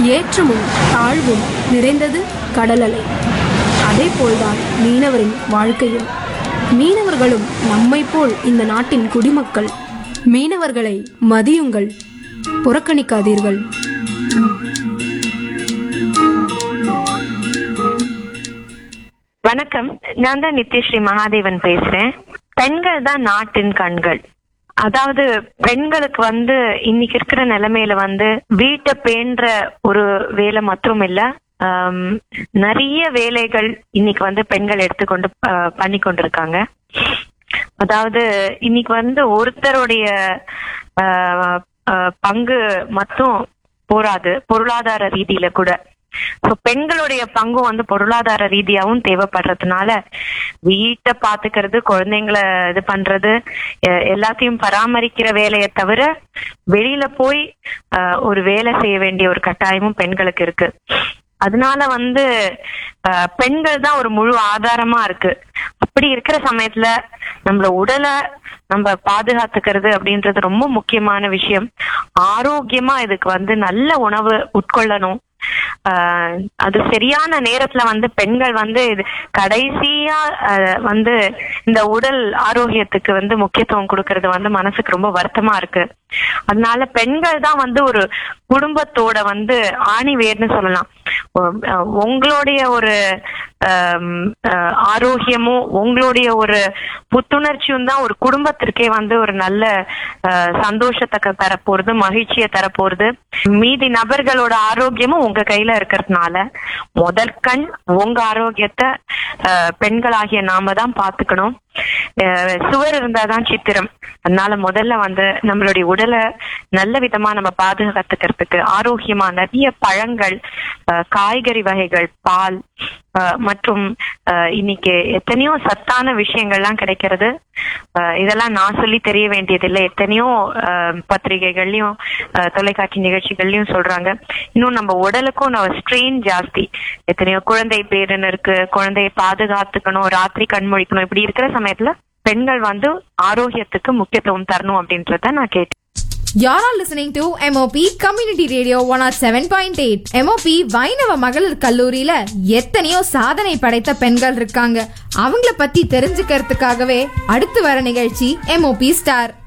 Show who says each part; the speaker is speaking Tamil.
Speaker 1: ஏற்றமும் தாழ்வும் நிறைந்தது கடல் அலை அதே போல்தான் மீனவரின் வாழ்க்கையும் மீனவர்களும் நம்மைப் போல் இந்த நாட்டின் குடிமக்கள் மீனவர்களை மதியுங்கள் புறக்கணிக்காதீர்கள்
Speaker 2: வணக்கம் நான் தான் நித்யஸ்ரீ மகாதேவன் பேசுறேன் பெண்கள் தான் நாட்டின் கண்கள் அதாவது பெண்களுக்கு வந்து இன்னைக்கு இருக்கிற நிலைமையில வந்து வீட்டை பேண்ற ஒரு வேலை மற்றும் இல்ல ஆம், நிறைய வேலைகள் இன்னைக்கு வந்து பெண்கள் எடுத்துக்கொண்டு அஹ், பண்ணி கொண்டிருக்காங்க அதாவது இன்னைக்கு வந்து ஒருத்தருடைய அஹ், அஹ், பங்கு மட்டும் போராது பொருளாதார ரீதியில கூட So, பெண்களுடைய பங்கும் வந்து பொருளாதார ரீதியாவும் தேவைப்படுறதுனால வீட்டை பாத்துக்கிறது குழந்தைங்களை இது பண்றது எ- எல்லாத்தையும் பராமரிக்கிற வேலையை தவிர வெளியில போய் அஹ், ஒரு வேலை செய்ய வேண்டிய ஒரு கட்டாயமும் பெண்களுக்கு இருக்கு அதனால வந்து அஹ், பெண்கள் தான் ஒரு முழு ஆதாரமா இருக்கு அப்படி இருக்கிற சமயத்துல நம்மள உடலை நம்ம பாதுகாத்துக்கிறது அப்படின்றது ரொம்ப முக்கியமான விஷயம் ஆரோக்கியமா இதுக்கு வந்து நல்ல உணவு உட்கொள்ளணும் ஆஹ் அது சரியான நேரத்துல வந்து பெண்கள் வந்து இது கடைசியா ஆஹ் வந்து இந்த உடல் ஆரோக்கியத்துக்கு வந்து முக்கியத்துவம் கொடுக்கறது வந்து மனசுக்கு ரொம்ப வருத்தமா இருக்கு அதனால பெண்கள் தான் வந்து ஒரு குடும்பத்தோட வந்து ஆணி வேர்னு சொல்லலாம் உம், அஹ் உங்களுடைய ஒரு ஆம், ஆஹ் ஆரோக்கியமும் உங்களுடைய ஒரு புத்துணர்ச்சியும் தான் ஒரு குடும்பத்திற்கே வந்து ஒரு நல்ல ஆஹ் சந்தோஷத்தை க- தரப்போறது மகிழ்ச்சியை தரப்போறது மீதி நபர்களோட ஆரோக்கியமும் உங்க கையில இருக்கிறதுனால முதற்கண் உங்க ஆரோக்கியத்தை ஆஹ் பெண்களாகிய நாம தான் பாத்துக்கணும் ஆஹ் சுவர் இருந்தாதான் சித்திரம் அதனால முதல்ல வந்து நம்மளுடைய உடலை நல்ல விதமா நம்ம பாதுகாத்துக்கிறதுக்கு ஆரோக்கியமா நிறைய பழங்கள் ஆஹ் காய்கறி வகைகள் பால் ஆஹ் மற்றும் ஆஹ் இன்னைக்கு எத்தனையோ சத்தான விஷயங்கள்லாம் கிடைக்கிறது ஆஹ் இதெல்லாம் நான் சொல்லி தெரிய வேண்டியதில்லை எத்தனையோ ஆஹ் பத்திரிகைகள்லயும் ஆஹ் தொலைக்காட்சி நிகழ்ச்சிகள்லயும் சொல்றாங்க இன்னும் நம்ம உடலுக்கும் நம்ம ஸ்ட்ரெயின் ஜாஸ்தி எத்தனையோ குழந்தை பேருன்னு இருக்கு குழந்தையை பாதுகாத்துக்கணும் ராத்திரி கண்மொழிக்கணும் இப்படி இருக்கிற சமயத்துல பெண்கள் வந்து ஆரோக்கியத்துக்கு முக்கியத்துவம் தரணும் அப்படின்றத நான் கேட்டேன்
Speaker 3: You're all listening to MOP Community Radio 107.8 MOP வைணவ மகளிர் கல்லூரியில எத்தனையோ சாதனை படைத்த பெண்கள் இருக்காங்க அவங்கள பத்தி தெரிஞ்சுக்கிறதுக்காகவே அடுத்து வர நிகழ்ச்சி MOP ஸ்டார்